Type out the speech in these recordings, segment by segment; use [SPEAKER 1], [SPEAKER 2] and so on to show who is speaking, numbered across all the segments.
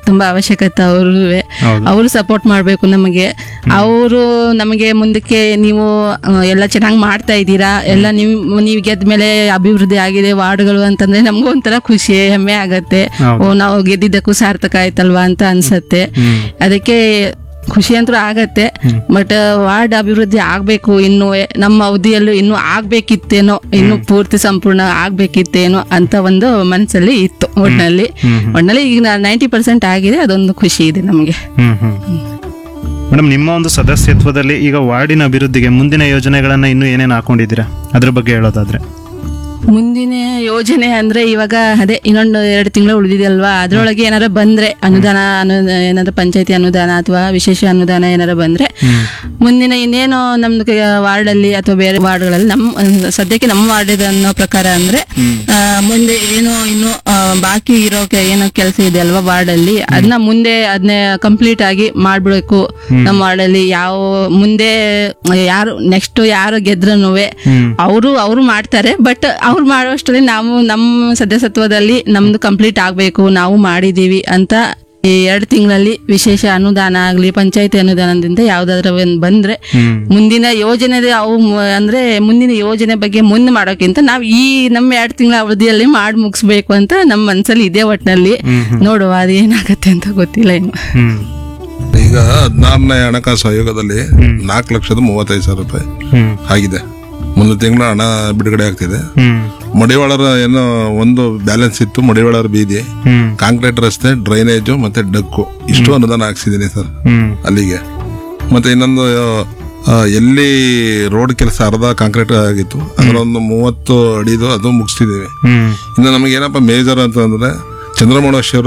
[SPEAKER 1] ತುಂಬಾ ಅವಶ್ಯಕತೆ ಅವ್ರುವೆ
[SPEAKER 2] ಹೌದು.
[SPEAKER 1] ಅವರು ಸಪೋರ್ಟ್ ಮಾಡಬೇಕು ನಮಗೆ ಅವರು ನಮಗೆ ಮುಂದಕ್ಕೆ ನೀವು ಆ, ಎಲ್ಲ ಚೆನ್ನಾಗಿ ಮಾಡ್ತಾ ಇದ್ದೀರಾ ಎಲ್ಲ ನೀವು ನೀವು ಗೆದ್ದ ಮೇಲೆ ಅಭಿವೃದ್ಧಿ ಆಗಿದೆ ವಾರ್ಡ್ಗಳು ಅಂತಂದ್ರೆ ನಮಗೂ ಒಂಥರ ಖುಷಿ ಹೆಮ್ಮೆ ಆಗತ್ತೆ
[SPEAKER 2] ಹೌದು.
[SPEAKER 1] ಓ ನಾವು ಗೆದ್ದಿದ್ದಕ್ಕೂ ಸಾರ್ಥಕ ಆಯ್ತಲ್ವಾ ಅಂತ ಅನ್ಸತ್ತೆ
[SPEAKER 2] ಹ್ಮ್.
[SPEAKER 1] ಅದಕ್ಕೆ ಖುಷಿ ಅಂತೂ ಆಗತ್ತೆ ಬಟ್ ವಾರ್ಡ್ ಅಭಿವೃದ್ಧಿ ಆಗ್ಬೇಕು ಇನ್ನು ನಮ್ಮ ಅವಧಿಯಲ್ಲೂ ಇನ್ನು ಆಗ್ಬೇಕಿತ್ತೇನೋ ಇನ್ನು ಪೂರ್ತಿ ಸಂಪೂರ್ಣ ಆಗ್ಬೇಕಿತ್ತೇನೋ ಅಂತ ಒಂದು ಮನಸ್ಸಲ್ಲಿ ಇತ್ತು ಒಟ್ನಲ್ಲಿ ಒಟ್ನಲ್ಲಿ ಈಗ ನೈಂಟಿ ಪರ್ಸೆಂಟ್ ಆಗಿದೆ ಅದೊಂದು ಖುಷಿ ಇದೆ ನಮಗೆ
[SPEAKER 2] ಹ್ಮ್ ಹ್ಮ್ ಮೇಡಮ್ ನಿಮ್ಮ ಒಂದು ಸದಸ್ಯತ್ವದಲ್ಲಿ ಈಗ ವಾರ್ಡಿನ ಅಭಿವೃದ್ಧಿಗೆ ಮುಂದಿನ ಯೋಜನೆಗಳನ್ನ ಇನ್ನೂ ಏನೇನು ಹಾಕೊಂಡಿದ್ದೀರಾ ಅದ್ರ ಬಗ್ಗೆ ಹೇಳೋದಾದ್ರೆ
[SPEAKER 1] ಮುಂದಿನ ಯೋಜನೆ ಅಂದ್ರೆ ಇವಾಗ ಅದೇ ಇನ್ನೊಂದು ಎರಡು ತಿಂಗಳು ಉಳಿದಿದೆಯಲ್ವಾ ಅದ್ರೊಳಗೆ ಏನಾರ ಬಂದ್ರೆ ಅನುದಾನ ಅನು ಏನಾರ ಪಂಚಾಯತಿ ಅನುದಾನ ಅಥವಾ ವಿಶೇಷ ಅನುದಾನ ಏನಾರ ಬಂದ್ರೆ ಮುಂದಿನ ಇನ್ನೇನೋ ನಮ್ದು ವಾರ್ಡಲ್ಲಿ ಅಥವಾ ಬೇರೆ ವಾರ್ಡ್ಗಳಲ್ಲಿ ನಮ್ಮ ಸದ್ಯಕ್ಕೆ ನಮ್ಮ ವಾರ್ಡ್ ಅನ್ನೋ ಪ್ರಕಾರ ಅಂದ್ರೆ ಆ, ಮುಂದೆ ಏನೋ ಇನ್ನು ಆ, ಬಾಕಿ ಇರೋ ಕೆ- ಏನೋ ಕೆಲಸ ಇದೆ ಅಲ್ವಾ ವಾರ್ಡ್ ಅಲ್ಲಿ ಅದನ್ನ ಮುಂದೆ ಅದನ್ನ ಕಂಪ್ಲೀಟ್ ಆಗಿ ಮಾಡ್ಬಿಡ್ಬೇಕು ನಮ್ಮ ವಾರ್ಡ್ ಅಲ್ಲಿ ಯಾವ ಮುಂದೆ ಯಾರು ನೆಕ್ಸ್ಟ್ ಯಾರು ಗೆದ್ರನುವೆ
[SPEAKER 2] ಹ್ಮ್
[SPEAKER 1] ಅವರು ಅವರು ಮಾಡ್ತಾರೆ ಬಟ್ ಅವ್ರು ಮಾಡುವಷ್ಟರಲ್ಲಿ ನಾವು ನಮ್ಮ ಸದಸ್ಯತ್ವದಲ್ಲಿ ನಮ್ದು ಕಂಪ್ಲೀಟ್ ಆಗಬೇಕು ನಾವು ಮಾಡಿದೀವಿ ಅಂತ ಈ ಎರಡು ತಿಂಗಳಲ್ಲಿ ವಿಶೇಷ ಅನುದಾನ ಆಗಲಿ ಪಂಚಾಯತಿ ಅನುದಾನದಿಂದ ಯಾವ್ದಾದ್ರು ಒಂದ್ ಬಂದ್ರೆ
[SPEAKER 2] ಹ್ಮ್
[SPEAKER 1] ಮುಂದಿನ ಯೋಜನೆ ಅವು ಮ- ಅಂದ್ರೆ ಮುಂದಿನ ಯೋಜನೆ ಬಗ್ಗೆ ಮುಂದೆ ಮಾಡೋಕ್ಕಿಂತ ನಾವು ಈ ನಮ್ಮ ಎರಡು ತಿಂಗಳ ಅವಧಿಯಲ್ಲಿ ಮಾಡಿ ಮುಗಿಸ್ಬೇಕು ಅಂತ ನಮ್ಮ ಮನಸ್ಸಲ್ಲಿ ಇದೆ ಒಟ್ಟಿನಲ್ಲಿ ನೋಡುವ ಅದು ಏನಾಗತ್ತೆ ಅಂತ ಗೊತ್ತಿಲ್ಲ ಇನ್ನು
[SPEAKER 2] ಹ್ಮ್
[SPEAKER 3] ಈಗ ಹದಿನಾರನೇ ಹಣಕಾಸು ಆಯೋಗದಲ್ಲಿ ನಾಲ್ಕು ಲಕ್ಷದ ಮೂವತ್ತೈದು ಸಾವಿರ ರೂಪಾಯಿ
[SPEAKER 2] ಹ್ಮ್
[SPEAKER 3] ಆಗಿದೆ ಮುಂದಿನ ತಿಂಗಳು ಹಣ ಬಿಡುಗಡೆ ಆಗ್ತಿದೆ
[SPEAKER 2] ಹ್ಮ್
[SPEAKER 3] ಮಡಿವಾಳರ ಏನೋ ಒಂದು ಬ್ಯಾಲೆನ್ಸ್ ಇತ್ತು ಮಡಿವಾಳರ ಬೀದಿ
[SPEAKER 2] ಹ್ಮ್
[SPEAKER 3] ಕಾಂಕ್ರೀಟ್ ರಸ್ತೆ ಡ್ರೈನೇಜು ಮತ್ತೆ ಡಕ್ಕು ಇಷ್ಟು ಅನುದಾನ ಹಾಕ್ಸಿದ್ದೀನಿ ಸರ್
[SPEAKER 2] ಹ್ಮ್
[SPEAKER 3] ಅಲ್ಲಿಗೆ ಮತ್ತೆ ಇನ್ನೊಂದು ಆ, ಎಲ್ಲಿ ರೋಡ್ ಕೆಲಸ ಅರ್ಧ ಕಾಂಕ್ರೀಟ್ ಆಗಿತ್ತು ಅದರ ಒಂದು ಮೂವತ್ತು ಅಡಿದು ಅದು ಮುಗಿಸ್ತಿದ್ದೀವಿ
[SPEAKER 2] ಹ್ಮ್
[SPEAKER 3] ಇನ್ನು ನಮಗೆ ಏನಪ್ಪ ಮೇಜರ್ ಅಂತಂದ್ರೆ ಚಂದ್ರಮೌಳೇಶ್ವರ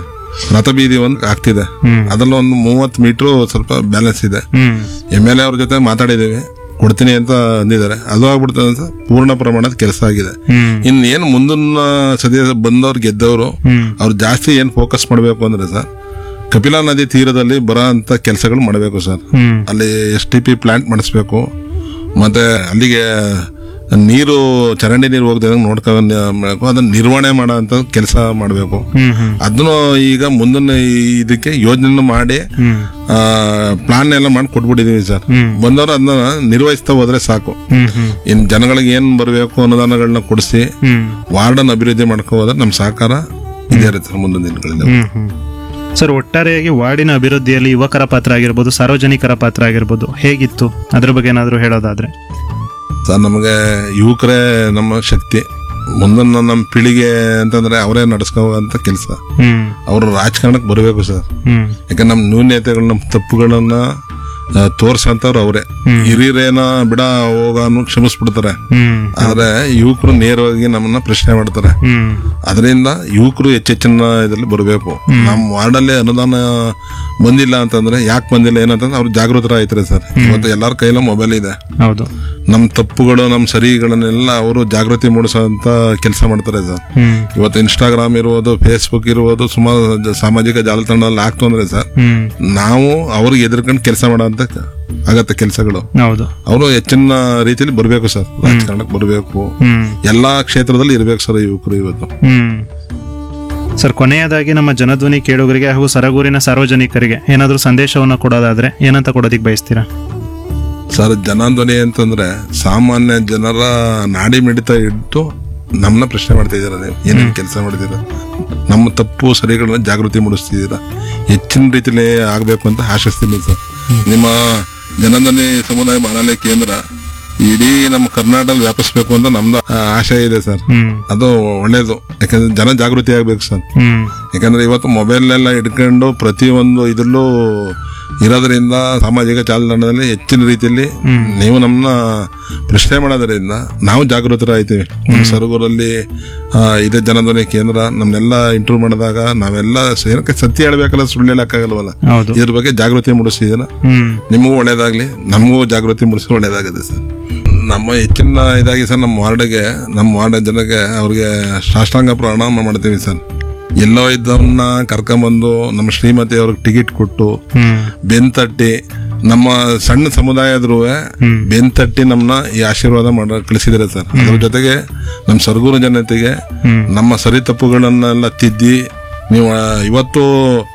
[SPEAKER 3] ರಥಬೀದಿ ಒಂದು ಆಗ್ತಿದೆ
[SPEAKER 2] ಹ್ಮ್.
[SPEAKER 3] ಅದ್ರಲ್ಲಿ ಒಂದು ಮೂವತ್ತು ಮೀಟ್ರು ಸ್ವಲ್ಪ ಬ್ಯಾಲೆನ್ಸ್ ಇದೆ
[SPEAKER 2] ಹ್ಮ್
[SPEAKER 3] ಎಮ್ ಎಲ್ ಎ ಅವ್ರ ಜೊತೆ ಮಾತಾಡಿದ್ದೀವಿ ಕೊಡ್ತೀನಿ ಅಂತ ಅಂದಿದ್ದಾರೆ ಅದು ಆಗ್ಬಿಡ್ತದೆ ಅಂತ ಪೂರ್ಣ ಪ್ರಮಾಣದ ಕೆಲಸ ಆಗಿದೆ
[SPEAKER 2] ಹ್ಮ್
[SPEAKER 3] ಇನ್ನು ಏನು ಮುಂದಿನ ಸದ್ಯ ಬಂದವ್ರು ಗೆದ್ದವರು
[SPEAKER 2] ಹ್ಮ್
[SPEAKER 3] ಅವ್ರು ಜಾಸ್ತಿ ಏನು ಫೋಕಸ್ ಮಾಡಬೇಕು ಅಂದ್ರೆ ಸರ್ ಕಪಿಲಾ ನದಿ ತೀರದಲ್ಲಿ ಬರೋ ಅಂತ ಕೆಲಸಗಳು ಮಾಡಬೇಕು ಸರ್
[SPEAKER 2] ಹ್ಮ್
[SPEAKER 3] ಅಲ್ಲಿ ಎಸ್ ಟಿ ಪಿ ಪ್ಲಾಂಟ್ ಮಾಡಿಸ್ಬೇಕು ಮತ್ತೆ ಅಲ್ಲಿಗೆ ನೀರು ಚರಂಡಿ ನೀರು ಹೋಗ್ದಂಗೆ ನೋಡ್ಕೋಬೇಕು ಅದನ್ನ ನಿರ್ವಹಣೆ ಮಾಡೋ ಅಂತ ಕೆಲಸ ಮಾಡಬೇಕು
[SPEAKER 2] ಹ್ಮ್ ಹ್ಮ್
[SPEAKER 3] ಅದನ್ನು ಈಗ ಮುಂದಿನ ಈ- ಇದಕ್ಕೆ ಯೋಜನೆ ಮಾಡಿ
[SPEAKER 2] ಹ್ಮ್
[SPEAKER 3] ಪ್ಲಾನ್ ಎಲ್ಲ ಮಾಡಿ ಕೊಟ್ಬಿಟ್ಟಿದೀವಿ ಸರ್
[SPEAKER 2] ಹ್ಮ್.
[SPEAKER 3] ಬಂದವರು ಅದನ್ನ ನಿರ್ವಹಿಸ್ತಾ ಹೋದ್ರೆ ಸಾಕು
[SPEAKER 2] ಹ್ಮ್ ಹ್ಮ್
[SPEAKER 3] ಇನ್ ಜನಗಳಿಗೆ ಏನ್ ಬರಬೇಕು ಅನುದಾನಗಳನ್ನ ಕೊಡಿಸಿ
[SPEAKER 2] ಹ್ಮ್
[SPEAKER 3] ವಾರ್ಡನ್ ಅಭಿವೃದ್ಧಿ ಮಾಡ್ಕೊ ಹೋದ್ರೆ ನಮ್ಮ ಸಹಕಾರ ಇದೇ ಇರುತ್ತೆ ಸರ್ ಮುಂದಿನ ದಿನಗಳಲ್ಲಿ
[SPEAKER 2] ಹ್ಮ್ ಹ್ಮ್ ಸರ್ ಒಟ್ಟಾರೆಯಾಗಿ ವಾರ್ಡಿನ ಅಭಿವೃದ್ಧಿಯಲ್ಲಿ ಯುವಕರ ಪಾತ್ರ ಆಗಿರ್ಬೋದು ಸಾರ್ವಜನಿಕರ ಪಾತ್ರ ಆಗಿರ್ಬೋದು ಹೇಗಿತ್ತು ಅದ್ರ ಬಗ್ಗೆ ಏನಾದರೂ ಹೇಳೋದಾದ್ರೆ
[SPEAKER 3] ಸರ್ ನಮಗೆ ಯುವಕರೇ ನಮ್ಮ ಶಕ್ತಿ ಮುಂದಿನ ನಮ್ಮ ಪೀಳಿಗೆ ಅಂತಂದ್ರೆ ಅವರೇ ನಡೆಸ್ಕೋಂತ ಕೆಲಸ
[SPEAKER 2] ಹ್ಮ್
[SPEAKER 3] ಅವರು ರಾಜಕಾರಣಕ್ಕೆ ಬರಬೇಕು ಸರ್
[SPEAKER 2] ಹ್ಮ್
[SPEAKER 3] ಯಾಕಂದ್ರೆ ನಮ್ಮ ನ್ಯೂನ್ಯತೆಗಳು ನಮ್ಮ ತಪ್ಪುಗಳನ್ನ ಆ, ತೋರ್ಸಂತವ್ರು ಅವರೇ ಹಿರಿಯರೇನ ಬಿಡ ಹೋಗ ಅನ್ನೋ ಕ್ಷಮಿಸ್ಬಿಡ್ತಾರೆ
[SPEAKER 2] ಹ್ಮ್
[SPEAKER 3] ಆದ್ರೆ ಯುವಕರು ನೇರವಾಗಿ ನಮ್ಮನ್ನ ಪ್ರಶ್ನೆ ಮಾಡ್ತಾರೆ
[SPEAKER 2] ಹ್ಮ್
[SPEAKER 3] ಅದರಿಂದ ಯುವಕರು ಹೆಚ್ಚೆಚ್ಚಿನ ಇದರಲ್ಲಿ ಬರಬೇಕು ನಮ್ಮ ವಾರ್ಡಲ್ಲಿ ಅನುದಾನ ಬಂದಿಲ್ಲ ಅಂತಂದ್ರೆ ಯಾಕೆ ಬಂದಿಲ್ಲ ಏನಂತಂದ್ರೆ ಅವ್ರು ಜಾಗೃತರಾಯ್ತಾರೆ ಸರ್ ಇವತ್ತು ಎಲ್ಲರ ಕೈಲೂ ಮೊಬೈಲ್ ಇದೆ
[SPEAKER 2] ಹೌದು
[SPEAKER 3] ನಮ್ಮ ತಪ್ಪುಗಳು ನಮ್ಮ ಸರಿಗಳನ್ನೆಲ್ಲ ಅವರು ಜಾಗೃತಿ ಮೂಡಿಸೋಂತ ಕೆಲಸ ಮಾಡ್ತಾರೆ ಸರ್
[SPEAKER 2] ಹ್ಮ್
[SPEAKER 3] ಇವತ್ತು ಇನ್ಸ್ಟಾಗ್ರಾಮ್ ಇರ್ಬೋದು ಫೇಸ್ಬುಕ್ ಇರ್ಬೋದು ಸುಮಾರು ಜ- ಸಾಮಾಜಿಕ ಜಾಲತಾಣದಲ್ಲಿ ಆಗ್ತು ಅಂದ್ರೆ ಸರ್
[SPEAKER 2] ಹ್ಮ್
[SPEAKER 3] ನಾವು ಅವ್ರಿಗೆ ಎದುರ್ಕೊಂಡು ಕೆಲಸ ಮಾಡೋಂತ ಆಗತ್ತೆ ಕೆಲಸಗಳು
[SPEAKER 2] ಹೌದು
[SPEAKER 3] ಅವರು ಹೆಚ್ಚಿನ ರೀತಿಯಲ್ಲಿ ಬರಬೇಕು ಸರ್ ರಾಜಕಾರಣಕ್ಕೆ ಬರಬೇಕು
[SPEAKER 2] ಹ್ಮ್
[SPEAKER 3] ಎಲ್ಲಾ ಕ್ಷೇತ್ರದಲ್ಲಿ ಇರ್ಬೇಕು ಸರ್ ಯುವಕರು ಇವತ್ತು
[SPEAKER 2] ಹ್ಮ್ ಸರ್ ಕೊನೆಯದಾಗಿ ನಮ್ಮ ಜನಧ್ವನಿ ಕೇಳುಗರಿಗೆ ಹಾಗೂ ಸರಗೂರಿನ ಸಾರ್ವಜನಿಕರಿಗೆ ಏನಾದರೂ ಸಂದೇಶವನ್ನು ಕೊಡೋದಾದ್ರೆ ಏನಂತ ಕೊಡೋದಿಕ್ ಬಯಸ್ತೀರಾ
[SPEAKER 3] ಸರ್ ಜನಾಂದೋಲನ ಅಂತಂದ್ರೆ ಸಾಮಾನ್ಯ ಜನರ ನಾಡಿ ಮಿಡಿತ ಇಟ್ಟು ನಮ್ಮನ್ನ ಪ್ರಶ್ನೆ ಮಾಡ್ತಿದ್ದೀರ ನೀವು ಏನೇನು ಕೆಲಸ ಮಾಡ್ತೀರಾ ನಮ್ಮ ತಪ್ಪು ಸರಿಗಳನ್ನ ಜಾಗೃತಿ ಮೂಡಿಸ್ತಿದ್ದೀರಾ ಹೆಚ್ಚಿನ ರೀತಿಯಲ್ಲಿ ಆಗಬೇಕು ಅಂತ ಆಶಿಸ್ತೀನಿ ಸರ್ ನಿಮ್ಮ ಜನಾಂದೋಲನಿ ಸಮುದಾಯ ಬಾನಾಲಯ ಕೇಂದ್ರ ಇಡೀ ನಮ್ಮ ಕರ್ನಾಟಕ ವ್ಯಾಪಿಸ್ಬೇಕು ಅಂತ ನಮ್ದು ಆ, ಆಶಯ ಇದೆ ಸರ್
[SPEAKER 2] ಹ್ಮ್
[SPEAKER 3] ಅದು ಒಳ್ಳೇದು ಯಾಕಂದ್ರೆ ಜನ ಜಾಗೃತಿ ಆಗ್ಬೇಕು ಸರ್
[SPEAKER 2] ಹ್ಮ್
[SPEAKER 3] ಯಾಕಂದ್ರೆ ಇವತ್ತು ಮೊಬೈಲ್ ಎಲ್ಲ ಇಟ್ಕೊಂಡು ಪ್ರತಿಯೊಂದು ಇದ್ರಲ್ಲೂ ಇರೋದ್ರಿಂದ ಸಾಮಾಜಿಕ ಜಾಲತಾಣದಲ್ಲಿ ಹೆಚ್ಚಿನ ರೀತಿಯಲ್ಲಿ ನೀವು ನಮ್ಮನ್ನ ಪ್ರಶ್ನೆ ಮಾಡೋದ್ರಿಂದ ನಾವು ಜಾಗೃತರಾಗ್ತೀವಿ ನಮ್ಮ ಸರಗೂರಲ್ಲಿ ಆ, ಇದೇ ಜನಧ್ವನಿ ಕೇಂದ್ರ ನಮ್ನೆಲ್ಲ ಇಂಟರ್ವ್ಯೂ ಮಾಡಿದಾಗ ನಾವೆಲ್ಲ ಏನಕ್ಕೆ ಸತ್ಯ ಹೇಳ್ಬೇಕಲ್ಲ ಸುಳ್ಳು ಹೇಳಕ್ಕಾಗಲ್ವಲ್ಲ
[SPEAKER 2] ಹೌದು
[SPEAKER 3] ಇದ್ರ ಬಗ್ಗೆ ಜಾಗೃತಿ ಮೂಡಿಸಿದ್ದೀರ
[SPEAKER 2] ಹ್ಮ್
[SPEAKER 3] ನಿಮಗೂ ಒಳ್ಳೇದಾಗ್ಲಿ ನಮಗೂ ಜಾಗೃತಿ ಮೂಡಿಸಿ ಒಳ್ಳೇದಾಗಿದೆ ಸರ್ ನಮ್ಮ ಹೆಚ್ಚಿನ ಇದಾಗಿ ಸರ್ ನಮ್ಮ ವಾರ್ಡ್ಗೆ ನಮ್ಮ ವಾರ್ಡ್ ಜನಕ್ಕೆ ಅವ್ರಿಗೆ ಸಾಷ್ಟಾಂಗ ಪ್ರಣಾಮ ಮಾಡ್ತೀವಿ ಸರ್ ಎಲ್ಲೋ ಇದ್ದವನ್ನ ಕರ್ಕೊಂಬಂದು ನಮ್ಮ ಶ್ರೀಮತಿ ಅವ್ರಿಗೆ ಟಿಕೆಟ್ ಕೊಟ್ಟು
[SPEAKER 2] ಹ್ಮ್
[SPEAKER 3] ಬೆನ್ತಟ್ಟಿ ನಮ್ಮ ಸಣ್ಣ ಸಮುದಾಯದ್ರು ಬೆನ್ತಟ್ಟಿ ನಮ್ಮನ್ನ ಈ ಆಶೀರ್ವಾದ ಮಾಡ ಕಳಿಸಿದ್ದಾರೆ ಸರ್ ಅದ್ರ ಜೊತೆಗೆ ನಮ್ಮ ಸರಗೂರು ಜನತೆಗೆ
[SPEAKER 2] ಹ್ಮ್
[SPEAKER 3] ನಮ್ಮ ಸರಿ ತಪ್ಪುಗಳನ್ನೆಲ್ಲ ತಿದ್ದಿ ನೀವು ಆ, ಇವತ್ತು